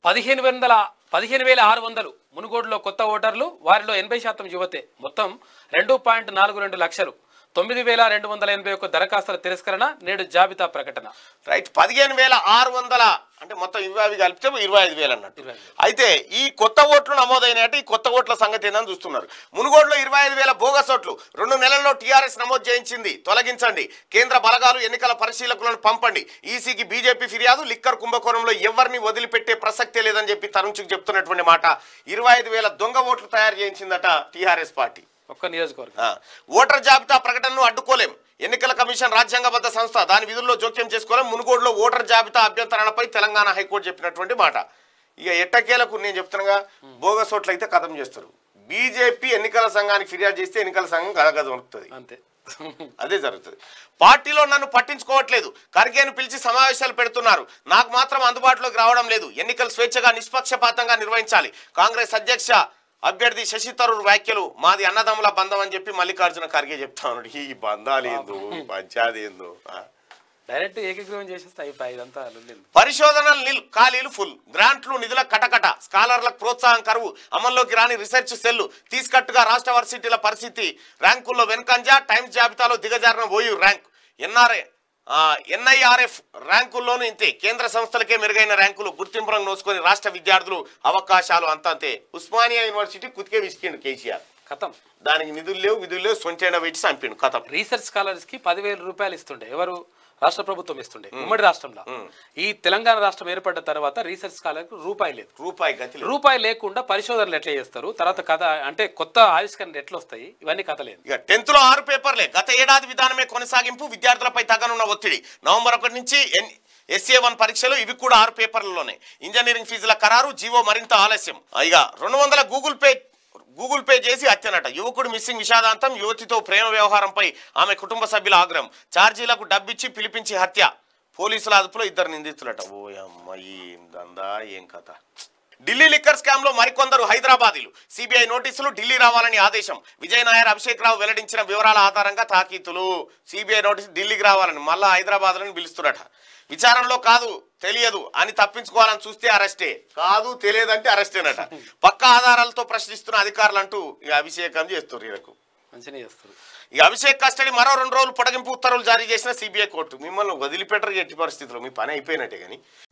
పదిహేను వందల పదిహేను వేల ఆరు వందలు మునుగోడులో కొత్త ఓటర్లు వారిలో ఎనభై శాతం యువతే మొత్తం రెండు పాయింట్ నాలుగు రెండు లక్షలు తొమ్మిది వేల రెండు వందల ఎనభై ఒక్క దరఖాస్తుల తిరస్కరణ నేడు జాబితా ప్రకటన రైట్ పదిహేను వేల ఆరు వందల అంటే మొత్తం ఇవి అవి కలిపితే ఇరవై ఐదు వేలు అన్నట్టు ఇరవై ఐదు. అయితే ఈ కొత్త ఓట్లు నమోదైనట్టు ఈ కొత్త ఓట్ల సంగతి ఏందని చూస్తున్నారు మునుగోడులో ఇరవై ఐదు వేల బోగస్ ఓట్లు రెండు నెలల్లో టీఆర్ఎస్ నమోదు చేయించింది తొలగించండి కేంద్ర బలగాలు ఎన్నికల పరిశీలకులను పంపండి ఈసీకి బీజేపీ ఫిర్యాదు లిక్కర్ కుంభకోణంలో ఎవరిని వదిలిపెట్టే ప్రసక్తే లేదని చెప్పి తరుణ్చుకు చెప్తున్నటువంటి మాట ఇరవై ఐదు వేల దొంగ ఓట్లు తయారు చేయించిందట టీఆర్ఎస్ పార్టీ ఒక్క నియోజకవర్గం ఆ, ఓటర్ జాబితా ప్రకటనను అడ్డుకోలేం ఎన్నికల కమిషన్ రాజ్యాంగబద్ధ సంస్థ దాని విధుల్లో జోక్యం చేసుకోలేం మునుగోడులో ఓటర్ జాబితా అభ్యంతరణపై తెలంగాణ హైకోర్టు చెప్పినటువంటి మాట ఇక ఎట్టకేలకు నేను చెప్తున్నాగా బోగస్ ఓట్లు అయితే కథం చేస్తారు బీజేపీ ఎన్నికల సంఘానికి ఫిర్యాదు చేస్తే ఎన్నికల సంఘం గదగద వణుకుతుంది అంతే అదే జరుగుతుంది పార్టీలో నన్ను పట్టించుకోవట్లేదు ఖర్గేను పిలిచి సమావేశాలు పెడుతున్నారు నాకు మాత్రం అందుబాటులోకి రావడం లేదు ఎన్నికలు స్వేచ్ఛగా నిష్పక్షపాతంగా నిర్వహించాలి కాంగ్రెస్ అధ్యక్ష అభ్యర్థి శశి తరూర్ వ్యాఖ్యలు మాది అన్నదమ్ముల బంధం అని చెప్పి మల్లికార్జున ఖర్గే చెప్తా ఉన్నాడు ఈ బంధాలు ఏందో ఈ పంచాది ఏందో ఆ. డైరెక్ట్ ఏకగ్రీవం చేసేస్తే అయిపోయి ఇదంతా లొల్లింది పరిశోధనలు నిల్ ఖాళీలు ఫుల్ గ్రాంట్లు నిధుల కటకట స్కాలర్లకు ప్రోత్సాహం కరువు అమల్లోకి రాని రీసెర్చ్ సెల్లు తీసుకట్టుగా రాష్ట్ర వర్సిటీల పరిస్థితి ర్యాంకుల్లో వెనుకంజా టైమ్స్ జాబితాలో దిగజారిన ఓయూ ర్యాంక్ ఎన్ఆర్ఏ ఎన్ఐఆర్ఎఫ్ ర్యాంకుల్లోనూ ఇంతే కేంద్ర సంస్థలకే మెరుగైన ర్యాంకులు గుర్తింపులను నోసుకొని రాష్ట్ర విద్యార్థులు అవకాశాలు అంతంతే ఉస్మానియా యూనివర్సిటీ కుతికే విసికిండు కేసీఆర్ కథం దానికి నిధులు లేవు విధులు లేవు సొంతేన పెట్టి చంపిండు కథం రీసెర్చ్ స్కాలర్స్ కి పదివేల రూపాయలు ఇస్తుండే ఎవరు రాష్ట్ర ప్రభుత్వం ఇస్తుండే ఉమ్మడి రాష్ట్రంలో ఈ తెలంగాణ రాష్ట్రం ఏర్పడ్డ తర్వాత రీసెర్చ్ స్కాలర్ రూపాయి లేదు రూపాయి గతి లేదు. రూపాయి లేకుండా పరిశోధనలు ఎట్లా చేస్తారు తర్వాత కథ అంటే కొత్త ఆవిష్కరణలు ఎట్లా వస్తాయి ఇవన్నీ కథ లేదు ఇక టెన్త్ లో ఆరు పేపర్లే గత ఏడాది విధానమే కొనసాగింపు విద్యార్థులపై తగ్గనున్న ఒత్తిడి నవంబర్ ఒకటి నుంచి ఎన్ ఎస్ఏ వన్ పరీక్షలు ఇవి కూడా ఆరు పేపర్లలోనే ఇంజనీరింగ్ ఫీజుల ఖరారు జీవో మరింత ఆలస్యం ఇక రెండు వందల గూగుల్ పే గూగుల్ పే చేసి హత్యనట యువకుడు మిస్సింగ్ విషాదాంతం యువతితో ప్రేమ వ్యవహారంపై ఆమె కుటుంబ సభ్యుల ఆగ్రహం ఛార్జీలకు డబ్బిచ్చి పిలిపించి హత్య పోలీసుల అదుపులో ఇద్దరు నిందితులట ఓ అమ్మ ఏం దందా ఏం కథ ఢిల్లీ లిక్కర్ స్కామ్ లో మరికొందరు హైదరాబాదీలు సిబిఐ నోటీసులు ఢిల్లీ రావాలని ఆదేశం విజయ్ నాయర్ అభిషేక్ రావు వెల్లడించిన వివరాల ఆధారంగా తాకీతులు సిబిఐ నోటీసు ఢిల్లీకి రావాలని మళ్ళా హైదరాబాద్ లని పిలుస్తున్నట విచారణలో కాదు తెలియదు అని తప్పించుకోవాలని చూస్తే అరెస్టే కాదు తెలియదంటే అరెస్టేనట పక్క ఆధారాలతో ప్రశ్నిస్తున్న అధికారులు అంటూ ఇక అభిషేకం చేస్తారు వీళ్ళకు మంచిగా చేస్తారు ఇక అభిషేక్ కస్టడీ మరో రెండు రోజులు పొడిగింపు ఉత్తర్వులు జారీ చేసిన సిబిఐ కోర్టు మిమ్మల్ని వదిలిపెట్టరు ఎట్టి పరిస్థితుల్లో మీ పని అయిపోయినట్టే కానీ